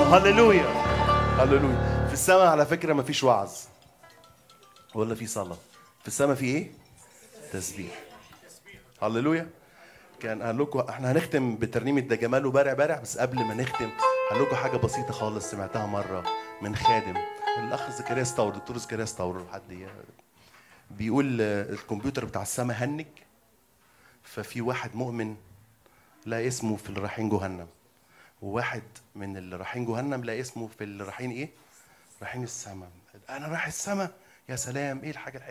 هللويا هللويا في السماء على فكره ما فيش وعظ ولا في صلاه في السماء في ايه تسبيح هللويا كان قال لكم احنا هنختم بترنيمه ده جماله بارع بارع بس قبل ما نختم هقول لكم حاجه بسيطه خالص سمعتها مره من خادم الاخ زكريا ستاور دكتور زكريا ستاور حد ي- بيقول آه، الكمبيوتر بتاع السماء هنج ففي واحد مؤمن لا اسمه في اللي رايحين جهنم وواحد من اللي رايحين جهنم لا اسمه في اللي رايحين ايه رايحين السماء انا رايح السماء يا سلام ايه الحاجه الحلوه